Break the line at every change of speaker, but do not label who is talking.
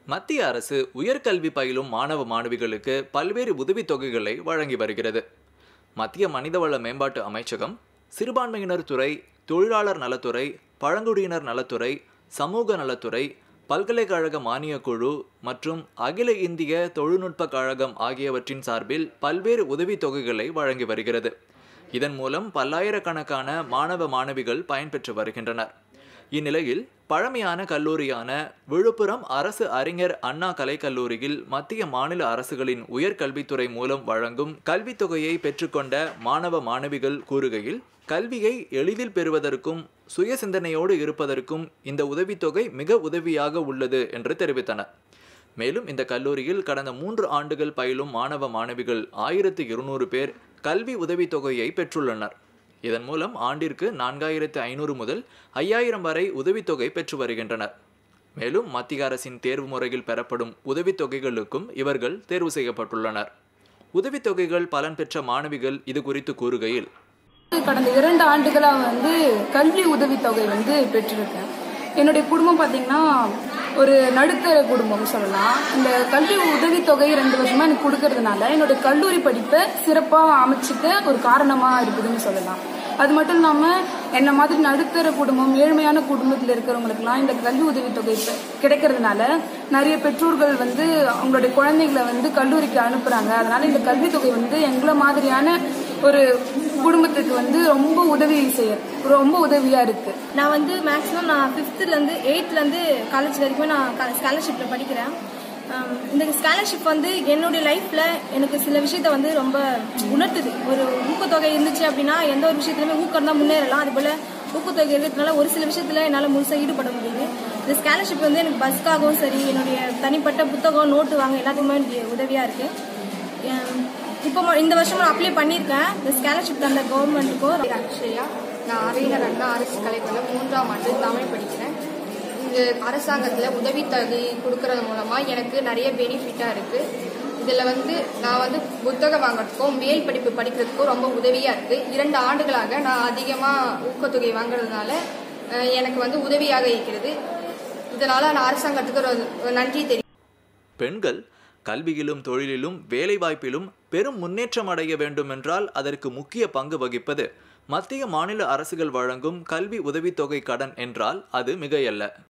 மத்திய அரசு உயர்கல்வி பயிலும் மாணவ மாணவிகளுக்கு பல்வேறு உதவித்தொகைகளை வழங்கி வருகிறது மத்திய மனிதவள மேம்பாட்டு அமைச்சகம் சிறுபான்மையினர் துறை தொழிலாளர் நலத்துறை பழங்குடியினர் நலத்துறை சமூக நலத்துறை பல்கலைக்கழக மானியக் குழு மற்றும் அகில இந்திய தொழில்நுட்ப கழகம் ஆகியவற்றின் சார்பில் பல்வேறு உதவித்தொகைகளை வழங்கி வருகிறது இதன் மூலம் பல்லாயிரக்கணக்கான மாணவ மாணவிகள் பயன்பெற்று வருகின்றனர் இந்நிலையில் பழமையான கல்லூரியான விழுப்புரம் அரசு அறிஞர் அண்ணா கலைக்கல்லூரியில் மத்திய மாநில அரசுகளின் உயர்கல்வித்துறை மூலம் வழங்கும் கல்வித் தொகையை பெற்றுக்கொண்ட மாணவ மாணவிகள் கூறுகையில் கல்வியை எளிதில் பெறுவதற்கும் சுய சிந்தனையோடு இருப்பதற்கும் இந்த உதவித்தொகை மிக உதவியாக உள்ளது என்று தெரிவித்தனர் மேலும் இந்த கல்லூரியில் கடந்த மூன்று ஆண்டுகள் பயிலும் மாணவ மாணவிகள் ஆயிரத்து இருநூறு பேர் கல்வி உதவித்தொகையை பெற்றுள்ளனர் இதன் மூலம் ஆண்டிற்கு நான்காயிரத்து ஐநூறு முதல் ஐயாயிரம் வரை உதவித்தொகை பெற்று வருகின்றனர் மேலும் மத்திய அரசின் தேர்வு முறையில் பெறப்படும் உதவித்தொகைகளுக்கும் இவர்கள் தேர்வு செய்யப்பட்டுள்ளனர் உதவித்தொகைகள் பலன் பெற்ற மாணவிகள் இது குறித்து கூறுகையில்
கடந்த இரண்டு ஆண்டுகளாக வந்து கல்வி உதவித்தொகை வந்து பெற்றிருக்கேன் என்னுடைய குடும்பம் பார்த்தீங்கன்னா ஒரு நடுத்தர குடும்பம் சொல்லலாம் இந்த கல்வி உதவித்தொகை ரெண்டு வருஷமா எனக்கு கொடுக்கறதுனால என்னுடைய கல்லூரி படிப்பை சிறப்பாக அமைச்சுக்க ஒரு காரணமாக இருக்குதுன்னு சொல்லலாம் அது மட்டும் இல்லாமல் என்ன மாதிரி நடுத்தர குடும்பம் ஏழ்மையான குடும்பத்தில் இருக்கிறவங்களுக்குலாம் இந்த கல்வி உதவித்தொகை பெ- கிடைக்கிறதுனால நிறைய பெற்றோர்கள் வந்து அவங்களுடைய குழந்தைகளை வந்து கல்லூரிக்கு அனுப்புறாங்க அதனால இந்த கல்வித்தொகை வந்து எங்களை மாதிரியான ஒரு குடும்பத்துக்கு வந்து ரொம்ப உதவி செய்ய ரொம்ப உதவியா இருக்கு
நான் வந்து மேக்ஸிமம் நான் ஃபிஃப்த்துலேருந்து எயித்துலேருந்து காலேஜ் வரைக்கும் நான் ஸ்காலர்ஷிப்பில் படிக்கிறேன் ஆம், இந்த ஸ்காலர்ஷிப் வந்து என்னுடைய லைஃப்பில் எனக்கு சில விஷயத்த வந்து ரொம்ப உணர்த்துது ஒரு ஊக்கத்தொகை இருந்துச்சு அப்படின்னா எந்த ஒரு விஷயத்துலையுமே ஊக்கம் தான் முன்னேறலாம் அதுபோல் ஊக்கத்தொகை இருக்கிறதுனால ஒரு சில விஷயத்தில் என்னால் முழுசாக ஈடுபட முடியுது இந்த ஸ்காலர்ஷிப் வந்து எனக்கு பஸ்க்காகவும் சரி என்னுடைய தனிப்பட்ட புத்தகம் நோட்டு வாங்க எல்லாத்துக்குமே எனக்கு உதவியாக இருக்குது இப்போ ம- இந்த வருஷம் நான் அப்ளை பண்ணியிருக்கேன் இந்த ஸ்காலர்ஷிப் தந்த கவர்மெண்ட்டுக்கும்
பேர் அக்ஷயா நான் அறிஞர் அண்ணா அரசு கலைக்கொள்ள மூன்றாம் ஆண்டு தமிழ் படிக்கிறேன் இங்கு அரசாங்கத்தில் உதவித்தொகை கொடுக்கறது மூலமாக எனக்கு நிறைய பெனிஃபிட்டாக இருக்குது இதில் வந்து நான் வந்து புத்தகம் வாங்குறதுக்கும் மேல் படிப்பு படிக்கிறதுக்கும் ரொம்ப உதவியாக இருக்குது இரண்டு ஆண்டுகளாக நான் அதிகமாக ஊக்கத்தொகை வாங்குறதுனால அஹ், எனக்கு வந்து உதவியாக இருக்கிறது இதனால் நான் அரசாங்கத்துக்கு ஒரு ஒரு நன்றி தெரிவிக்கிறேன்
பெண்கள் கல்வியிலும் தொழிலிலும் வேலைவாய்ப்பிலும் பெரும் முன்னேற்றம் அடைய வேண்டுமென்றால் அதற்கு முக்கிய பங்கு வகிப்பது மத்திய மாநில அரசுகள் வழங்கும் கல்வி உதவித்தொகை கடன் என்றால் அது மிகையல்ல